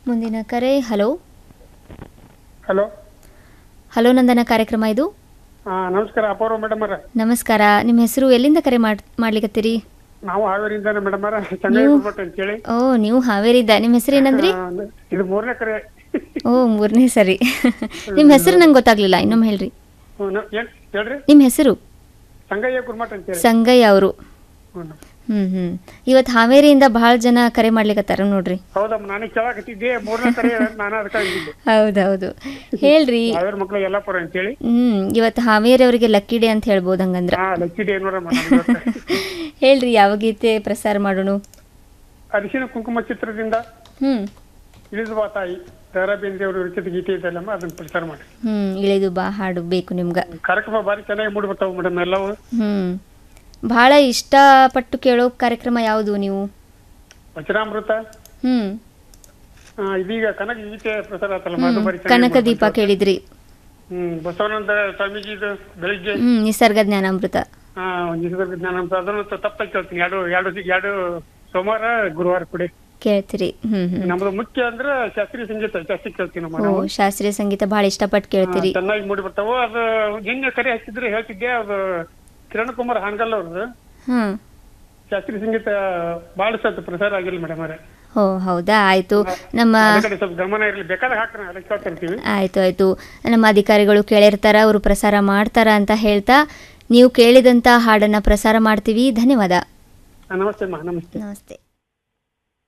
ಮುಂದಿನ ಕರೆ hello hello hello ನಂದನ ಕಾರ್ಯಕ್ರಮ ಇದು ಹಾ ನಮಸ್ಕಾರ ಅಪೂರ್ವ ಮೇಡಮ್ ಅವರ ನಮಸ್ಕಾರ ನಿಮ್ಮ ಹೆಸರು ಎಲ್ಲಿಂದ ಕರೆ ಮಾಡ್ ಮಾಡ್ಲಿಕತ್ತೀರಿ ನಾವು ಹಾವೇರಿಯಿಂದಾನೆ ಮೇಡಮ್ ಅವರ ಚಂದ್ರ ನೀವು? ಅಂತೇಳಿ ಓ ನೀವು ಹಾವೇರಿದ್ದ ನಿಮ್ಮ ಹೆಸರು ಏನಂದ್ರಿ ಆ, ಇದು ಮೂರನೇ ಕರೆ ಓ ಮೂರನೇ ಸರಿ ನಿಮ್ಮ ಹೆಸರು ನಂಗೆ ಗೊತ್ತಾಗ್ಲಿಲ್ಲ ಇನ್ನೊಮ್ಮೆ ಹೇಳ್ರಿ ಹ್ಞೂ, ನ- ಏನ್ ಹೇಳ್ರಿ ನಿಮ್ಮ ಹೆಸರು ಸಂಗಯ್ಯ ಗುರುಮಠ ಅಂತೇಳಿ ಸಂಗಯ್ಯ ಅವರು ಹ್ಞೂ. ಹ್ಮ್ ಹ್ಮ್ ಇವತ್ತು ಹಾವೇರಿಯಿಂದ ಬಹಳ ಜನ ಕರೆ ಮಾಡ್ಲಿಕತ್ತಾರ ನೋಡ್ರಿ ಹೌದಮ್ಮ ನಾನು ಕೇಳಾಕತ್ತಿದ್ದೆ ಮೂರನೇ ಕರೆ ನಾನು ಅದಕ್ಕೆ ಅಂದಿದ್ದೆ ಹೌದೌದು ಹೇಳ್ರಿ ಹಾವೇರಿ ಮಕ್ಳು ಯಲ್ಲಾಪುರ ಅಂತೇಳಿ ಹ್ಮ್ ಇವತ್ತು ಹಾವೇರಿ ಅವರಿಗೆ ಲಕ್ಕಿ ಡೇ ಅಂತ ಹೇಳ್ಬೋದು ಹಂಗಂದ್ರ ಹಾ ಲಕ್ಕಿಡಿ ಏನೋರಮ್ಮ ಹೇಳ್ರಿ ಯಾವ ಗೀತೆ ಪ್ರಸಾರ ಮಾಡೋಣ ಅರಿಶಿನ ಕುಂಕುಮ ಚಿತ್ರದಿಂದ ಹ್ಮ್ ಇಳಿದು ಬಾ ತಾಯಿ ದಾರಾ ಬೇಂದ್ರೆ ಅವರು ರಚಿತ ಗೀತೆ ಇದೆಯಲ್ಲಮ್ಮ ಅದನ್ನ ಪ್ರಚಾರ ಮಾಡಿ ಹ್ಮ್ ಇಳಿದು ಬಾ ಹಾಡು ಬೇಕು ನಿಮ್ಗ ಕಾರ್ಯಕ್ರಮ ಬಾರಿ ಚೆನ್ನಾಗಿ ಮೂಡಿ ಬರ್ತಾವ ಮೇಡಮ್ ಎಲ್ಲವೂ ಹ್ಮ್ ಬಹಳ ಇಷ್ಟಪಟ್ಟು ಕೇಳೋ ಕಾರ್ಯಕ್ರಮ ಯಾವುದು ನೀವು ವಚನಾಮೃತ ಹ್ಮ್ ಆ, ಇದೀಗ ಕನಕ ಗೀತೆ ಪ್ರಸಾರ ಆತಲ್ಲಮ್ಮ ಅದು ಬಾರಿ ಚೆನ್ನಾಗಿ ಕನಕ ಮೂಡಿ ದೀಪ ಬರ್ತಾವ. ಕೇಳಿದ್ರಿ ಹ್ಮ್ ಬಸವಾನಂದ ಸ್ವಾಮೀಜಿದು ಬೆಳಿಗ್ಗೆ ಹ್ಮ್ ನಿಸರ್ಗ ಜ್ಞಾನಾಮೃತ ಹಾ ನಿಸರ್ಗ ಜ್ಞಾನ ಅಂತ ಅದನ್ನು ತ- ತಪ್ಪಾಗಿ ಕೇಳ್ತೀನಿ ಎರಡು ಎರಡು ದಿ- ಎರಡು ಸೋಮವಾರ ಗುರುವಾರ ಕೂಡ ಕೇಳ್ತೀರಿ ಹ್ಮ್ ಹ್ಮ್ ನಮ್ದು ಮುಖ್ಯ ಅಂದ್ರೆ ಶಾಸ್ತ್ರೀಯ ಸಂಗೀತ ಜಾಸ್ತಿ ಕೇಳ್ತೀವಿ ನಮ್ಮ ಓ ನಾವು. ಶಾಸ್ತ್ರೀಯ ಸಂಗೀತ ಬಹಳ ಇಷ್ಟಪಟ್ಟು ಕೇಳ್ತೀರಿ ಹಾ, ಚೆನ್ನಾಗಿ ಮೂಡಿ ಬರ್ತಾವ ಅದು ನಿನ್ನೆ ಕರೆ ಹಚ್ಚಿದ್ರೆ ಹೇಳ್ತಿದ್ದೆ ಅದು ಕಿರಣ್ ಕುಮಾರ್ ಹಾನ್ಗಲ್ ಅವ್ರದ್ದು ಹ್ಮ್ ಶಾಸ್ತ್ರೀಯ ಸಂಗೀತ ಬಹಳ ಸತ್ ಪ್ರಸಾರ ಆಗಿಲ್ಲ ಮೇಡಮ್ ಅವರೇ ಓ ಹೌದಾ ಆಯ್ತು ನಮ್ಮ ಅದ್ರ ಕಡೆ ಸ್ವಲ್ಪ ಗಮನ ಇರಲಿ ಬೇಕಾದ್ರೆ ಹಾಕ್ರ ಅದಕ್ಕೆ ಕೇಳ್ತಿರ್ತೀವಿ ಆಯ್ತು ಆಯ್ತು ನಮ್ಮ ಅಧಿಕಾರಿಗಳು ಕೇಳಿರ್ತಾರ ಅವರು ಪ್ರಸಾರ ಮಾಡ್ತಾರ ಅಂತ ಹೇಳ್ತಾ ನೀವು ಕೇಳಿದಂತ ಹಾಡನ್ನ ಪ್ರಸಾರ ಮಾಡ್ತೀವಿ ಧನ್ಯವಾದ ನಮಸ್ತೆ ಅಮ್ಮ ನಮಸ್ತೆ ನಮಸ್ತೆ